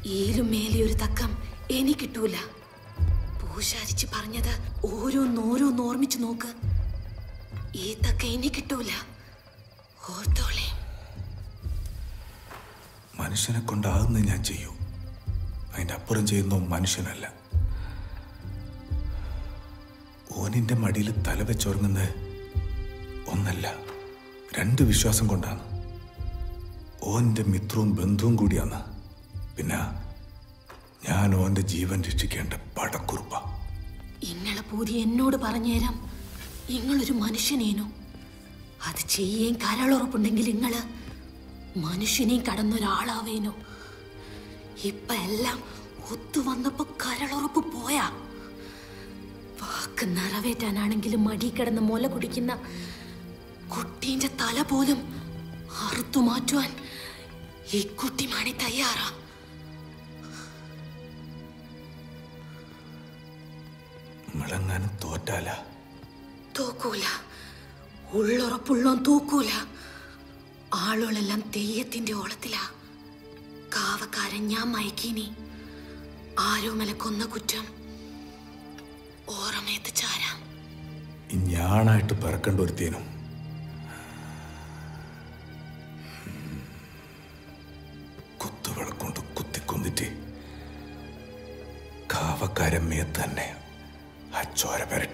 ഈലും മേലെ ഒരു തക്കം എനിക്ക് കിട്ടൂല പൂശാരിച്ച് പറഞ്ഞത് ഓരോന്നോരോന്ന് ഓർമ്മിച്ച് നോക്ക് ഈ തക്ക എനിക്ക് കിട്ടൂല ഓർത്തോളേ മനുഷ്യനെ കൊണ്ടാകുന്നത് ഞാൻ ചെയ്യൂ അതിൻ്റെ അപ്പുറം ചെയ്യുന്ന മനുഷ്യനല്ല ഓനിന്റെ മടിയിൽ തല വെച്ചുറങ്ങുന്നത് ഒന്നല്ല രണ്ട് വിശ്വാസം കൊണ്ടാണ് ഓന്റെ മിത്രവും ബന്ധുവും കൂടിയാണ് പിന്നെ ഞാൻ ഓന്റെ ജീവൻ രക്ഷിക്കേണ്ട പടക്കുറുപ്പ ഇങ്ങളെ പൂതി എന്നോട് പറഞ്ഞുതരാം ഇങ്ങളൊരു മനുഷ്യനേനു അത് ചെയ്യേം കരളുറപ്പുണ്ടെങ്കിൽ ഇങ്ങള് മനുഷ്യനെയും കടന്നൊരാളാവേനു ഇപ്പൊ എല്ലാം ഒത്തു വന്നപ്പോ കരളുറപ്പ് പോയാ വാക്ക് നിറവേറ്റാനാണെങ്കിലും മടി കിടന്ന് മുല കുടിക്കുന്ന കുട്ടീന്റെ തല പോലും അറുത്തു മാറ്റുവാൻ ഈ കുട്ടിമാണി തയ്യാറാ നമ്മളെങ്ങാനും തോറ്റാല തൂക്കൂല ഉള്ളുറപ്പുള്ളോൻ തൂക്കൂല ആളുകളെല്ലാം തെയ്യത്തിന്റെ ഓളത്തിലാ കാവക്കാരൻ ഞാൻ മയക്കീനി ആരോമല കൊന്ന കുറ്റം ഓർമ്മയത്ത് ചാരാ ഈ ഞാണായിട്ട് പിറക്കേണ്ട ഒരുത്തേനും കുത്തുവിളക്കൊണ്ട് കുത്തിക്കൊന്നിട്ട് കാവക്കാരൻ മേത്ത് തന്നെ ആ ചോര പെരട്ട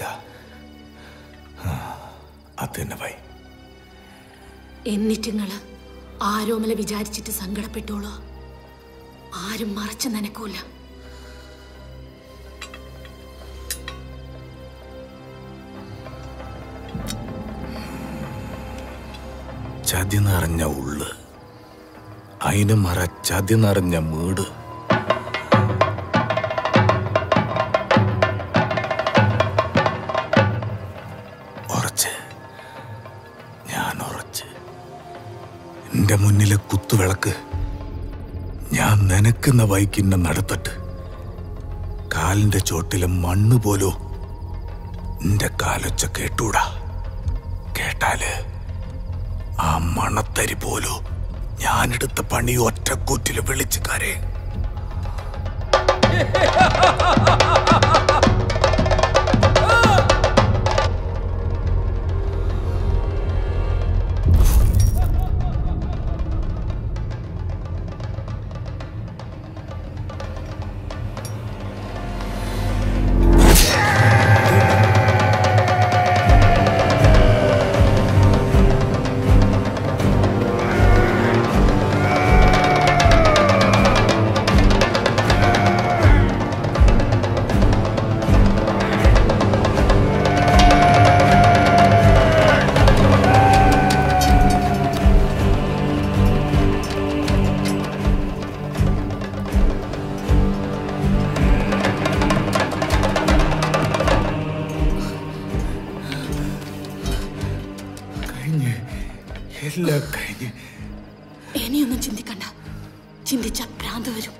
അത് തന്നെ വൈ എന്നിട്ടിങ്ങള് ആരോമല വിചാരിച്ചിട്ട് സങ്കടപ്പെട്ടോളൂ ആരും മറച്ചു നനക്കൂല ചതി നിറഞ്ഞ ഉള്ള് അതിന് മറ ചതി നിറഞ്ഞ വീട് ഉറച്ച് ഞാൻ ഉറച്ച് എന്റെ മുന്നിലെ കുത്തുവിളക്ക് ഞാൻ നനക്കുന്ന വൈക്കിന്റെ നടത്തട്ട് കാലിന്റെ ചോട്ടിലെ മണ്ണ് പോലോ എന്റെ കാലൊച്ച കേട്ടൂടാ കേട്ടാല് ആ മണത്തരി പോലോ ഞാനെടുത്ത പണി ഒറ്റക്കൂറ്റില് വിളിച്ച് കരേ കഴിഞ്ഞ് എല്ലാം കഴിഞ്ഞ് ഇനിയൊന്നും ചിന്തിക്കണ്ട ചിന്തിച്ച ഭ്രാന്ത് വരും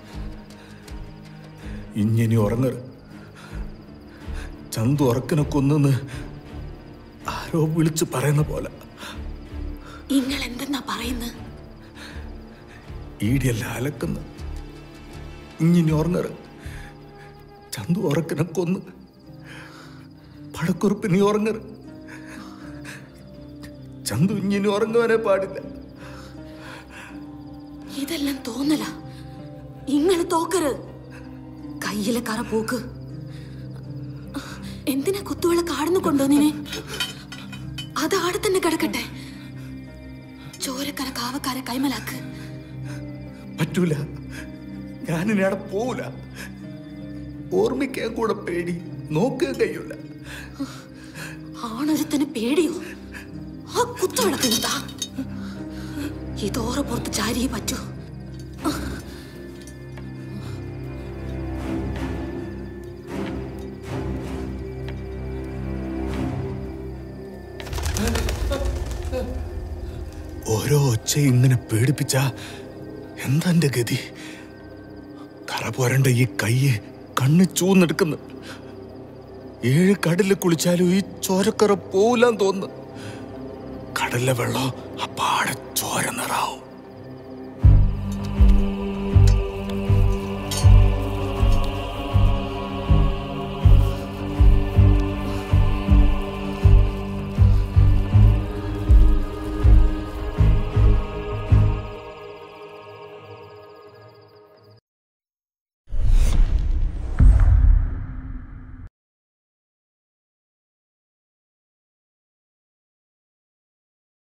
ഇഞ്ഞിനി ഉറങ്ങറ് ചന്തു ഉറക്കനെ കൊന്നെന്ന് ആരോ വിളിച്ച് പറയുന്ന പോലെ ഇങ്ങൾ എന്തെന്നാ പറയുന്നത് ഈടിയല്ല അലക്കുന്ന ഇഞ്ഞിനി ഉറങ്ങറ് ചന്തു ഉറക്കനെ കൊന്ന് പടക്കുറുപ്പ് നീ ഉറങ്ങറ് ചന്തു ഇഞ്ഞിനി ഉറങ്ങുവാനേ പാടില്ല ഇതെല്ലാം തോന്നല ഇങ്ങള് തോക്കര് കയ്യിലെ കറ പോക്ക് എന്തിനാ കുത്തുവിള കാടുന്നു കൊണ്ടുവന്നിനെ അത് ആടെ തന്നെ കിടക്കട്ടെ ചോരക്കര കാവക്കാരെ കൈമലാക്ക് പറ്റൂല ഞാനിനി അവിടെ പോവില്ല ഓർമ്മിക്കാൻ കൂടെ പേടി നോക്കാൻ കഴിയൂല ആണൊരുത്തന് പേടിയോ ആ കുത്തുവിളക്ക് എന്താ ഇതോറെ പുറത്ത് ചാരിയേ പറ്റൂ ഓരോ ഒച്ച ഇങ്ങനെ പേടിപ്പിച്ച എന്താ എന്റെ ഗതി കറ പോരണ്ട ഈ കയ്യ് കണ്ണ് ചൂന്നെടുക്കുന്നു ഏഴ് കടലിൽ കുളിച്ചാലും ഈ ചോരക്കറ പോവില്ലാന്ന് തോന്നുന്നു കടലിലെ വെള്ളം അപ്പാടെ ചോര നിറാവും